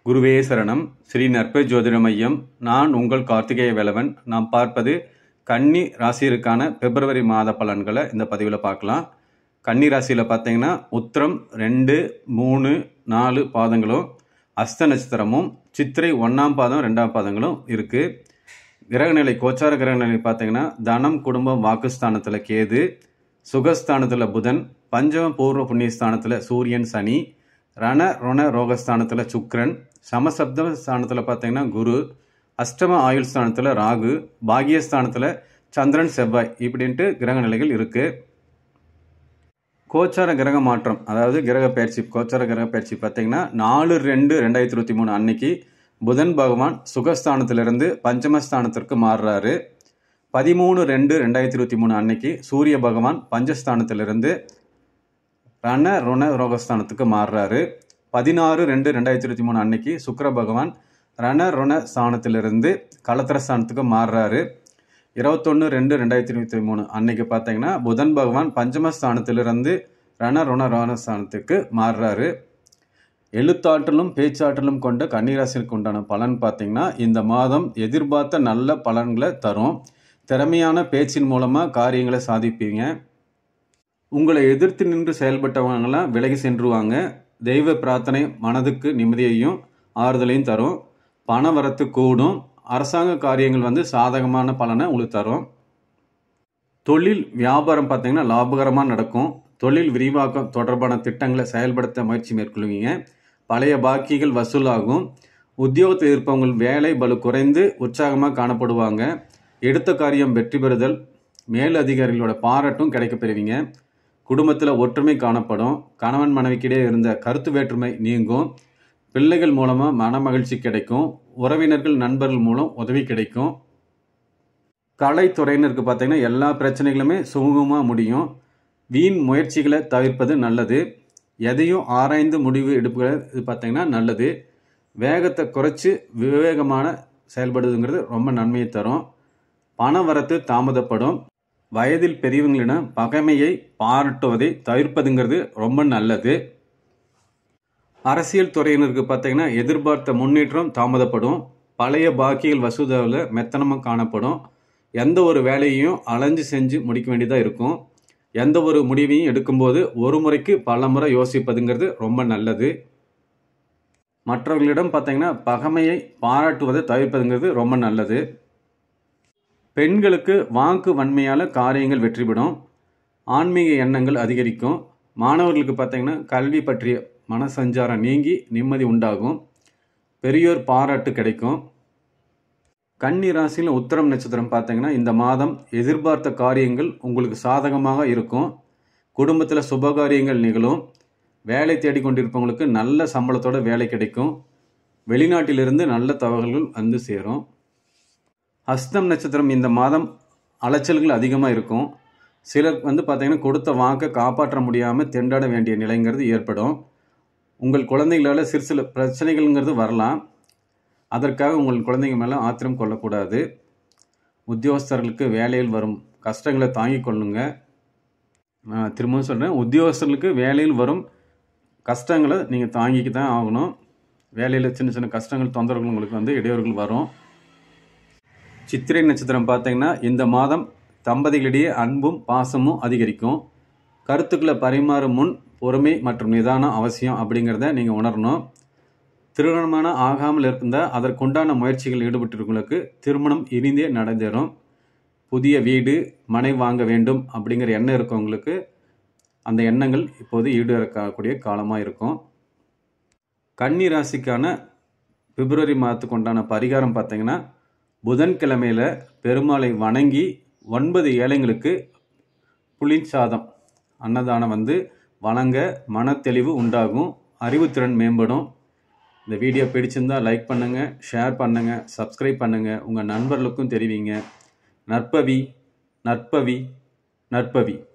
குருவே சரணம் ஸ்ரீ நற்ப ஜோதிட மையம் நான் உங்கள் கார்த்திகேய வேலவன் நாம் பார்ப்பது கன்னி ராசியிற்கான பிப்ரவரி மாத பலன்களை இந்த பதிவில் பார்க்கலாம் கன்னி ராசியில் பார்த்தீங்கன்னா உத்திரம் ரெண்டு மூணு நாலு பாதங்களும் அஸ்த நட்சத்திரமும் சித்திரை ஒன்றாம் பாதம் ரெண்டாம் பாதங்களும் இருக்குது கிரகநிலை கோச்சார கிரகநிலை பார்த்தீங்கன்னா தனம் குடும்பம் வாக்குஸ்தானத்தில் கேது சுகஸ்தானத்தில் புதன் பஞ்சம பூர்வ புண்ணியஸ்தானத்தில் சூரியன் சனி ரண ருண ரோகஸ்தானத்தில் சுக்கிரன் சமசப்த ஸ்தானத்தில் பார்த்தீங்கன்னா குரு அஷ்டம ஆயுள் ஸ்தானத்தில் ராகு பாகியஸ்தானத்தில் சந்திரன் செவ்வாய் இப்படின்ட்டு கிரக நிலைகள் இருக்குது கோச்சார கிரக மாற்றம் அதாவது கிரக பயிற்சி கோச்சார கிரக பயிற்சி பார்த்தீங்கன்னா நாலு ரெண்டு ரெண்டாயிரத்தி இருபத்தி மூணு அன்னைக்கு புதன் பகவான் சுகஸ்தானத்திலிருந்து பஞ்சமஸ்தானத்திற்கு மாறுறாரு பதிமூணு ரெண்டு ரெண்டாயிரத்தி இருபத்தி மூணு அன்னைக்கு சூரிய பகவான் பஞ்சஸ்தானத்திலிருந்து ரண ருண ரோகஸ்தானத்துக்கு மாறுறாரு பதினாறு ரெண்டு ரெண்டாயிரத்தி இருபத்தி மூணு அன்னைக்கு சுக்கிர பகவான் ரண ருண ஸ்தானத்திலிருந்து கலத்திர ஸ்தானத்துக்கு மாறுறாரு இருபத்தொன்று ரெண்டு ரெண்டாயிரத்தி இருபத்தி மூணு அன்னைக்கு பார்த்தீங்கன்னா புதன் பகவான் பஞ்சமஸ்தானத்திலிருந்து ரண ருண ரோணஸ்தானத்துக்கு மாறுறாரு எழுத்தாற்றலும் பேச்சாற்றலும் கொண்ட கன்னிராசிற்கு உண்டான பலன் பார்த்தீங்கன்னா இந்த மாதம் எதிர்பார்த்த நல்ல பலன்களை தரும் திறமையான பேச்சின் மூலமாக காரியங்களை சாதிப்பீங்க உங்களை எதிர்த்து நின்று செயல்பட்டவங்களாம் விலகி சென்றுவாங்க தெய்வ பிரார்த்தனை மனதுக்கு நிம்மதியையும் ஆறுதலையும் தரும் பண வரத்து கூடும் அரசாங்க காரியங்கள் வந்து சாதகமான பலனை உங்களுக்கு தரும் தொழில் வியாபாரம் பார்த்தீங்கன்னா லாபகரமாக நடக்கும் தொழில் விரிவாக்கம் தொடர்பான திட்டங்களை செயல்படுத்த முயற்சி மேற்கொள்வீங்க பழைய பாக்கிகள் வசூலாகும் உத்தியோகத்தில் இருப்பவங்கள் வேலை பலு குறைந்து உற்சாகமாக காணப்படுவாங்க எடுத்த காரியம் வெற்றி பெறுதல் மேல் அதிகாரிகளோட பாராட்டும் கிடைக்க பெறுவீங்க குடும்பத்தில் ஒற்றுமை காணப்படும் கணவன் மனைவிக்கிடையே இருந்த கருத்து வேற்றுமை நீங்கும் பிள்ளைகள் மூலமாக மன மகிழ்ச்சி கிடைக்கும் உறவினர்கள் நண்பர்கள் மூலம் உதவி கிடைக்கும் கலைத்துறையினருக்கு பார்த்தீங்கன்னா எல்லா பிரச்சனைகளுமே சுமூகமாக முடியும் வீண் முயற்சிகளை தவிர்ப்பது நல்லது எதையும் ஆராய்ந்து முடிவு எடுப்புகள் இது பார்த்தீங்கன்னா நல்லது வேகத்தை குறைச்சி விவேகமான செயல்படுதுங்கிறது ரொம்ப நன்மையை தரும் பண வரத்து தாமதப்படும் வயதில் பெரியவங்களிடம் பகைமையை பாராட்டுவதை தவிர்ப்பதுங்கிறது ரொம்ப நல்லது அரசியல் துறையினருக்கு பார்த்தீங்கன்னா எதிர்பார்த்த முன்னேற்றம் தாமதப்படும் பழைய பாக்கிகள் வசூதாவில் மெத்தனமாக காணப்படும் எந்த ஒரு வேலையையும் அலைஞ்சு செஞ்சு முடிக்க வேண்டியதாக இருக்கும் எந்த ஒரு முடிவையும் எடுக்கும்போது ஒரு முறைக்கு பல முறை யோசிப்பதுங்கிறது ரொம்ப நல்லது மற்றவர்களிடம் பார்த்தீங்கன்னா பகைமையை பாராட்டுவதை தவிர்ப்பதுங்கிறது ரொம்ப நல்லது பெண்களுக்கு வாக்கு வன்மையால் காரியங்கள் வெற்றி பெறும் ஆன்மீக எண்ணங்கள் அதிகரிக்கும் மாணவர்களுக்கு பார்த்தீங்கன்னா கல்வி பற்றிய மனசஞ்சாரம் நீங்கி நிம்மதி உண்டாகும் பெரியோர் பாராட்டு கிடைக்கும் கன்னி ராசியில் உத்தரம் நட்சத்திரம் பார்த்தீங்கன்னா இந்த மாதம் எதிர்பார்த்த காரியங்கள் உங்களுக்கு சாதகமாக இருக்கும் குடும்பத்தில் சுபகாரியங்கள் நிகழும் வேலை தேடிக்கொண்டிருப்பவங்களுக்கு நல்ல சம்பளத்தோட வேலை கிடைக்கும் வெளிநாட்டிலிருந்து நல்ல தகவல்கள் வந்து சேரும் ஹஸ்தம் நட்சத்திரம் இந்த மாதம் அலைச்சல்கள் அதிகமாக இருக்கும் சிலர் வந்து பார்த்தீங்கன்னா கொடுத்த வாக்கை காப்பாற்ற முடியாமல் திண்டாட வேண்டிய நிலைங்கிறது ஏற்படும் உங்கள் குழந்தைகளால் சிறு சில பிரச்சனைகள்ங்கிறது வரலாம் அதற்காக உங்கள் குழந்தைங்க மேலே ஆத்திரம் கொள்ளக்கூடாது உத்தியோகஸ்தர்களுக்கு வேலையில் வரும் கஷ்டங்களை தாங்கிக் கொள்ளுங்க நான் திரும்பவும் சொல்கிறேன் உத்தியோகஸ்தர்களுக்கு வேலையில் வரும் கஷ்டங்களை நீங்கள் தாங்கிக்க தான் ஆகணும் வேலையில் சின்ன சின்ன கஷ்டங்கள் தொந்தரவுகள் உங்களுக்கு வந்து இடையூறுகள் வரும் சித்திரை நட்சத்திரம் பார்த்தீங்கன்னா இந்த மாதம் தம்பதிகளிடையே அன்பும் பாசமும் அதிகரிக்கும் கருத்துக்களை பரிமாறும் முன் பொறுமை மற்றும் நிதானம் அவசியம் அப்படிங்கிறத நீங்கள் உணரணும் திருமணமான ஆகாமல் இருந்தால் அதற்குண்டான முயற்சிகள் ஈடுபட்டிருக்கவங்களுக்கு திருமணம் இனிந்தே நடந்தேறும் புதிய வீடு மனை வாங்க வேண்டும் அப்படிங்கிற எண்ணம் இருக்கவங்களுக்கு அந்த எண்ணங்கள் இப்போது ஈடுறக்கூடிய காலமாக இருக்கும் கன்னி ராசிக்கான பிப்ரவரி மாதத்துக்கு உண்டான பரிகாரம் பார்த்தீங்கன்னா புதன்கிழமையில் பெருமாளை வணங்கி ஒன்பது ஏழைங்களுக்கு புளிச்சாதம் அன்னதானம் வந்து வணங்க மனத்தெளிவு உண்டாகும் அறிவுத்திறன் மேம்படும் இந்த வீடியோ பிடிச்சிருந்தா லைக் பண்ணுங்கள் ஷேர் பண்ணுங்கள் சப்ஸ்கிரைப் பண்ணுங்கள் உங்கள் நண்பர்களுக்கும் தெரிவிங்க நற்பவி நற்பவி நற்பவி